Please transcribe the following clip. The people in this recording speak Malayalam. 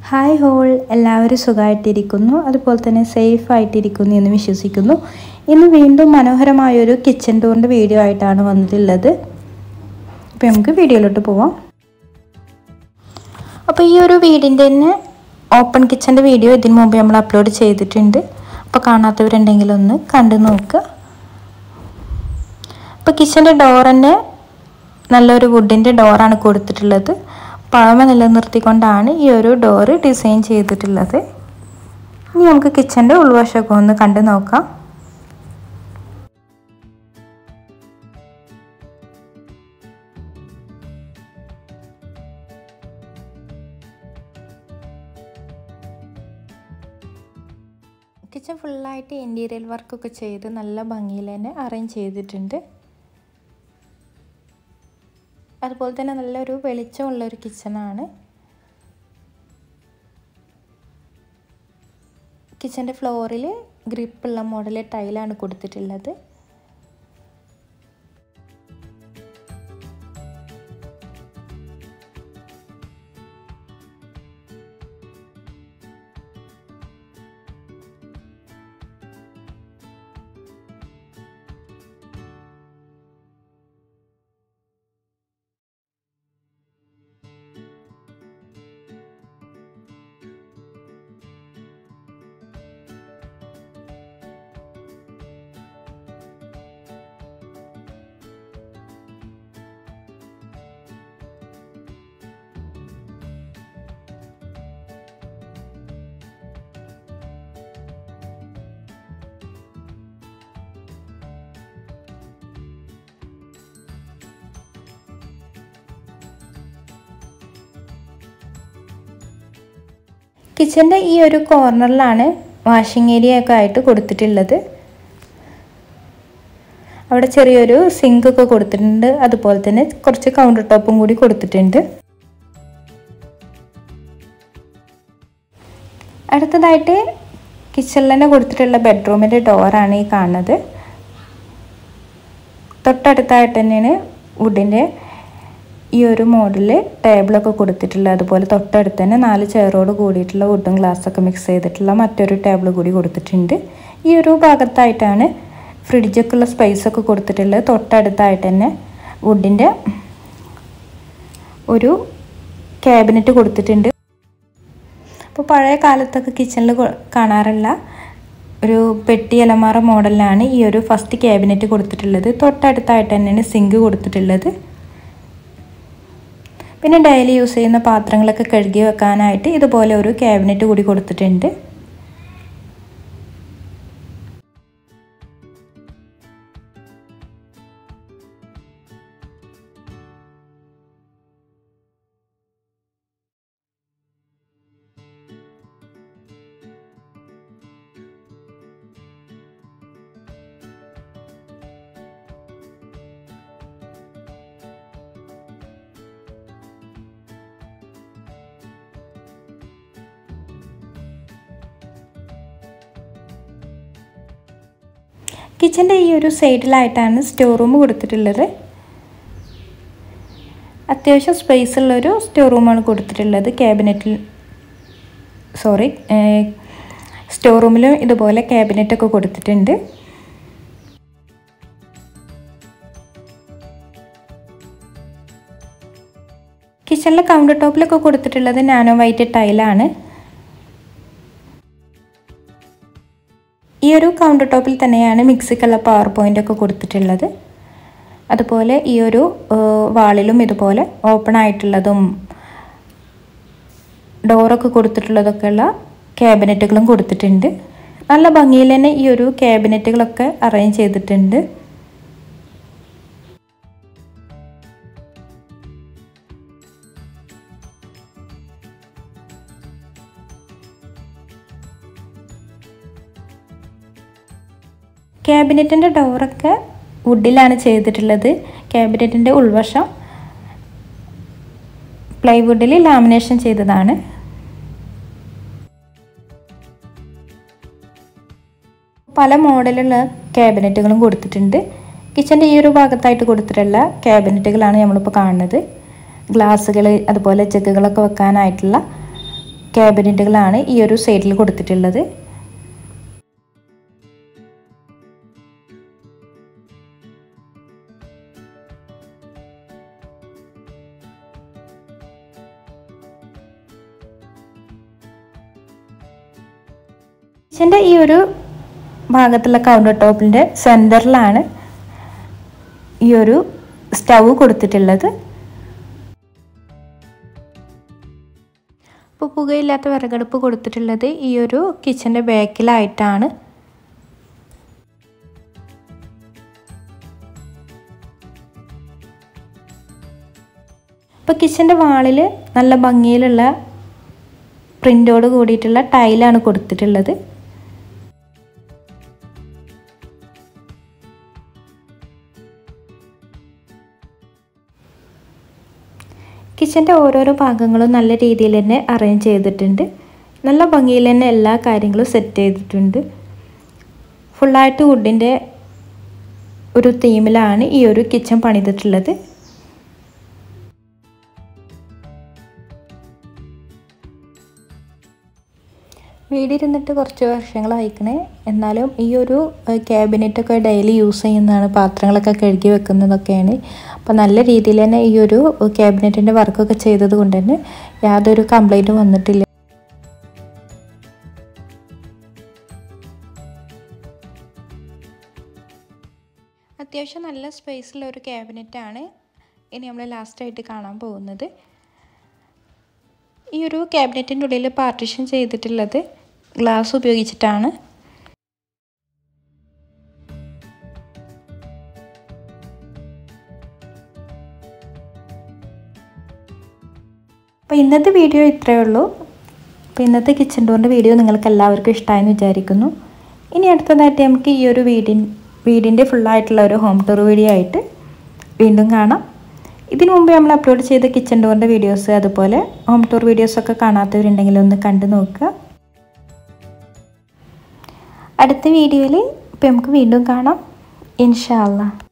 ഹായ് ഹോൾ എല്ലാവരും സുഖമായിട്ടിരിക്കുന്നു അതുപോലെ തന്നെ സേഫ് ആയിട്ടിരിക്കുന്നു എന്ന് വിശ്വസിക്കുന്നു ഇന്ന് വീണ്ടും മനോഹരമായൊരു കിച്ചൺ ടൂറിൻ്റെ വീഡിയോ ആയിട്ടാണ് വന്നിട്ടുള്ളത് അപ്പോൾ നമുക്ക് വീഡിയോയിലോട്ട് പോവാം അപ്പോൾ ഈ ഒരു വീടിൻ്റെ തന്നെ ഓപ്പൺ കിച്ചൻ്റെ വീഡിയോ ഇതിനു മുമ്പ് നമ്മൾ അപ്ലോഡ് ചെയ്തിട്ടുണ്ട് അപ്പോൾ കാണാത്തവരുണ്ടെങ്കിൽ ഒന്ന് കണ്ടു നോക്കുക അപ്പോൾ കിച്ചൻ്റെ ഡോർ തന്നെ നല്ലൊരു വുഡിൻ്റെ ഡോറാണ് കൊടുത്തിട്ടുള്ളത് പഴമ നിലനിർത്തിക്കൊണ്ടാണ് ഈ ഒരു ഡോറ് ഡിസൈൻ ചെയ്തിട്ടുള്ളത് ഇനി നമുക്ക് കിച്ചൻ്റെ ഉൾവശമൊക്കെ ഒന്ന് കണ്ടു നോക്കാം കിച്ചൺ ഫുള്ളായിട്ട് ഇൻറ്റീരിയൽ വർക്കൊക്കെ ചെയ്ത് നല്ല ഭംഗിയിൽ തന്നെ അറേഞ്ച് ചെയ്തിട്ടുണ്ട് അതുപോലെ തന്നെ നല്ലൊരു വെളിച്ചമുള്ള ഒരു കിച്ചണാണ് കിച്ചൻ്റെ ഫ്ലോറിൽ ഗ്രിപ്പുള്ള മോഡൽ ടൈലാണ് കൊടുത്തിട്ടുള്ളത് കിച്ചൻ്റെ ഈ ഒരു കോർണറിലാണ് വാഷിംഗ് ഏരിയ ഒക്കെ ആയിട്ട് കൊടുത്തിട്ടുള്ളത് അവിടെ ചെറിയൊരു സിങ്ക് ഒക്കെ കൊടുത്തിട്ടുണ്ട് അതുപോലെ തന്നെ കുറച്ച് കൗണ്ടർ ടോപ്പും കൂടി കൊടുത്തിട്ടുണ്ട് അടുത്തതായിട്ട് കിച്ചണിൽ തന്നെ കൊടുത്തിട്ടുള്ള ബെഡ്റൂമിൻ്റെ ഡോറാണ് ഈ കാണുന്നത് തൊട്ടടുത്തായിട്ട് തന്നെയാണ് വുഡിൻ്റെ ഈ ഒരു മോഡലിൽ ടേബിളൊക്കെ കൊടുത്തിട്ടുള്ള അതുപോലെ തൊട്ടടുത്ത് തന്നെ നാല് ചെയറോട് കൂടിയിട്ടുള്ള വുഡും ഗ്ലാസ്സൊക്കെ മിക്സ് ചെയ്തിട്ടുള്ള മറ്റൊരു ടേബിൾ കൂടി കൊടുത്തിട്ടുണ്ട് ഈ ഒരു ഭാഗത്തായിട്ടാണ് ഫ്രിഡ്ജൊക്കെ ഉള്ള സ്പേസ് ഒക്കെ കൊടുത്തിട്ടുള്ളത് തൊട്ടടുത്തായിട്ട് തന്നെ വുഡിൻ്റെ ഒരു ക്യാബിനറ്റ് കൊടുത്തിട്ടുണ്ട് അപ്പോൾ പഴയ കാലത്തൊക്കെ കിച്ചണിൽ കാണാറുള്ള ഒരു പെട്ടി അലമാറ മോഡലിലാണ് ഈ ഒരു ഫസ്റ്റ് ക്യാബിനറ്റ് കൊടുത്തിട്ടുള്ളത് തൊട്ടടുത്തായിട്ട് തന്നെയാണ് സിങ്ക് കൊടുത്തിട്ടുള്ളത് പിന്നെ ഡെയിലി യൂസ് ചെയ്യുന്ന പാത്രങ്ങളൊക്കെ കഴുകി വെക്കാനായിട്ട് ഇതുപോലെ ഒരു ക്യാബിനറ്റ് കൂടി കൊടുത്തിട്ടുണ്ട് കിച്ചൻ്റെ ഈ ഒരു സൈഡിലായിട്ടാണ് സ്റ്റോർ റൂം കൊടുത്തിട്ടുള്ളത് അത്യാവശ്യം സ്പേസ് ഉള്ളൊരു സ്റ്റോർ റൂമാണ് കൊടുത്തിട്ടുള്ളത് ക്യാബിനറ്റിൽ സോറി സ്റ്റോർ റൂമിലും ഇതുപോലെ ക്യാബിനറ്റൊക്കെ കൊടുത്തിട്ടുണ്ട് കിച്ചണിലെ കൗണ്ടർ ടോപ്പിലൊക്കെ കൊടുത്തിട്ടുള്ളത് നാനോ വൈറ്റ് ടൈലാണ് ഈ ഒരു കൗണ്ടർ ടോപ്പിൽ തന്നെയാണ് മിക്സിക്കുള്ള പവർ പോയിൻ്റ് ഒക്കെ കൊടുത്തിട്ടുള്ളത് അതുപോലെ ഈ ഒരു വാളിലും ഇതുപോലെ ഓപ്പൺ ആയിട്ടുള്ളതും ഡോറൊക്കെ കൊടുത്തിട്ടുള്ളതൊക്കെയുള്ള ക്യാബിനറ്റുകളും കൊടുത്തിട്ടുണ്ട് നല്ല ഭംഗിയിൽ തന്നെ ഈ ഒരു ക്യാബിനറ്റുകളൊക്കെ അറേഞ്ച് ചെയ്തിട്ടുണ്ട് ക്യാബിനറ്റിൻ്റെ ഡോറൊക്കെ വുഡിലാണ് ചെയ്തിട്ടുള്ളത് ക്യാബിനറ്റിൻ്റെ ഉൾവശം പ്ലൈവുഡിൽ ലാമിനേഷൻ ചെയ്തതാണ് പല മോഡലുള്ള ക്യാബിനറ്റുകളും കൊടുത്തിട്ടുണ്ട് കിച്ചൻ്റെ ഈ ഒരു ഭാഗത്തായിട്ട് കൊടുത്തിട്ടുള്ള ക്യാബിനറ്റുകളാണ് നമ്മളിപ്പോൾ കാണുന്നത് ഗ്ലാസ്സുകൾ അതുപോലെ ജഗ്ഗുകളൊക്കെ വെക്കാനായിട്ടുള്ള ക്യാബിനറ്റുകളാണ് ഈ ഒരു സൈഡിൽ കൊടുത്തിട്ടുള്ളത് കിച്ചൻ്റെ ഈ ഒരു ഭാഗത്തുള്ള കൗണ്ടർ ടോപ്പിൻ്റെ സെൻറ്ററിലാണ് ഈ ഒരു സ്റ്റൗ കൊടുത്തിട്ടുള്ളത് ഇപ്പോൾ പുകയില്ലാത്ത വിറകടുപ്പ് കൊടുത്തിട്ടുള്ളത് ഈ ഒരു കിച്ചൻ്റെ ബാക്കിലായിട്ടാണ് ഇപ്പോൾ കിച്ചൻ്റെ വാളിൽ നല്ല ഭംഗിയിലുള്ള പ്രിൻ്റോട് കൂടിയിട്ടുള്ള ടൈലാണ് കൊടുത്തിട്ടുള്ളത് കിച്ചൻ്റെ ഓരോരോ ഭാഗങ്ങളും നല്ല രീതിയിൽ തന്നെ അറേഞ്ച് ചെയ്തിട്ടുണ്ട് നല്ല ഭംഗിയിൽ തന്നെ എല്ലാ കാര്യങ്ങളും സെറ്റ് ചെയ്തിട്ടുണ്ട് ഫുള്ളായിട്ട് വുഡിൻ്റെ ഒരു തീമിലാണ് ഈ ഒരു കിച്ചൺ പണിതിട്ടുള്ളത് വീടിരുന്നിട്ട് കുറച്ച് വർഷങ്ങളായിക്കണേ എന്നാലും ഈ ഒരു ക്യാബിനറ്റൊക്കെ ഡെയിലി യൂസ് ചെയ്യുന്നതാണ് പാത്രങ്ങളൊക്കെ കഴുകി വെക്കുന്നതൊക്കെയാണ് അപ്പോൾ നല്ല രീതിയിൽ തന്നെ ഈ ഒരു ക്യാബിനറ്റിൻ്റെ വർക്കൊക്കെ ചെയ്തത് കൊണ്ട് തന്നെ യാതൊരു കംപ്ലൈൻറ്റും വന്നിട്ടില്ല അത്യാവശ്യം നല്ല സ്പേസുള്ള ഒരു ക്യാബിനറ്റാണ് ഇനി നമ്മൾ ലാസ്റ്റായിട്ട് കാണാൻ പോകുന്നത് ഈ ഒരു ക്യാബിനറ്റിൻ്റെ ഉള്ളിൽ പാർട്ടീഷൻ ചെയ്തിട്ടുള്ളത് ഗ്ലാസ് ഉപയോഗിച്ചിട്ടാണ് അപ്പോൾ ഇന്നത്തെ വീഡിയോ ഇത്രയേ ഉള്ളൂ അപ്പോൾ ഇന്നത്തെ കിച്ചൺ ടൂറിൻ്റെ വീഡിയോ നിങ്ങൾക്ക് എല്ലാവർക്കും ഇഷ്ടമായെന്ന് വിചാരിക്കുന്നു ഇനി അടുത്തതായിട്ട് നമുക്ക് ഈ ഒരു വീടിൻ വീടിൻ്റെ ഫുള്ളായിട്ടുള്ള ഒരു ഹോം ടൂർ വീഡിയോ ആയിട്ട് വീണ്ടും കാണാം ഇതിനു മുമ്പ് നമ്മൾ അപ്ലോഡ് ചെയ്ത കിച്ചൺ ടൂറിൻ്റെ വീഡിയോസ് അതുപോലെ ഹോം ടൂർ വീഡിയോസൊക്കെ കാണാത്തവരുണ്ടെങ്കിൽ ഒന്ന് കണ്ടു നോക്കുക അടുത്ത വീഡിയോയിൽ ഇപ്പോൾ നമുക്ക് വീണ്ടും കാണാം ഇൻഷാ അല്ലാ